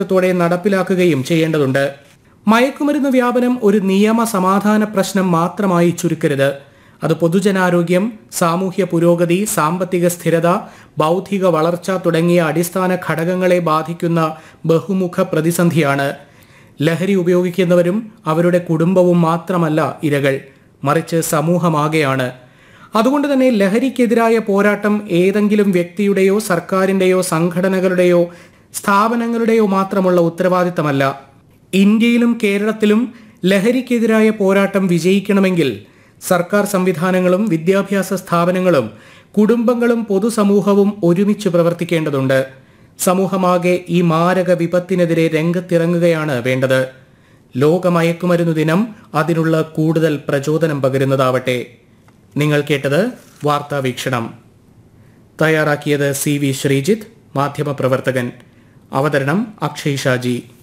ത്തോടെ നടപ്പിലാക്കുകയും ചെയ്യേണ്ടതുണ്ട് മയക്കുമരുന്ന് വ്യാപനം ഒരു നിയമ സമാധാന പ്രശ്നം മാത്രമായി ചുരുക്കരുത് അത് പൊതുജനാരോഗ്യം സാമൂഹ്യ പുരോഗതി സാമ്പത്തിക സ്ഥിരത ബൗദ്ധിക വളർച്ച തുടങ്ങിയ അടിസ്ഥാന ഘടകങ്ങളെ ബാധിക്കുന്ന ബഹുമുഖ പ്രതിസന്ധിയാണ് ലഹരി ഉപയോഗിക്കുന്നവരും അവരുടെ കുടുംബവും മാത്രമല്ല ഇരകൾ മറിച്ച് സമൂഹമാകെയാണ് അതുകൊണ്ട് തന്നെ ലഹരിക്കെതിരായ പോരാട്ടം ഏതെങ്കിലും വ്യക്തിയുടെയോ സർക്കാരിന്റെയോ സംഘടനകളുടെയോ സ്ഥാപനങ്ങളുടെയോ മാത്രമുള്ള ഉത്തരവാദിത്തമല്ല ഇന്ത്യയിലും കേരളത്തിലും ലഹരിക്കെതിരായ പോരാട്ടം വിജയിക്കണമെങ്കിൽ സർക്കാർ സംവിധാനങ്ങളും വിദ്യാഭ്യാസ സ്ഥാപനങ്ങളും കുടുംബങ്ങളും പൊതുസമൂഹവും ഒരുമിച്ച് പ്രവർത്തിക്കേണ്ടതുണ്ട് സമൂഹമാകെ ഈ മാരക വിപത്തിനെതിരെ രംഗത്തിറങ്ങുകയാണ് വേണ്ടത് ലോക മയക്കുമരുന്ന് ദിനം അതിനുള്ള കൂടുതൽ പ്രചോദനം പകരുന്നതാവട്ടെ നിങ്ങൾ കേട്ടത് വാർത്താ വീക്ഷണം തയ്യാറാക്കിയത് സി വി ശ്രീജിത്ത് മാധ്യമപ്രവർത്തകൻ അവതരണം അക്ഷയ് ഷാജി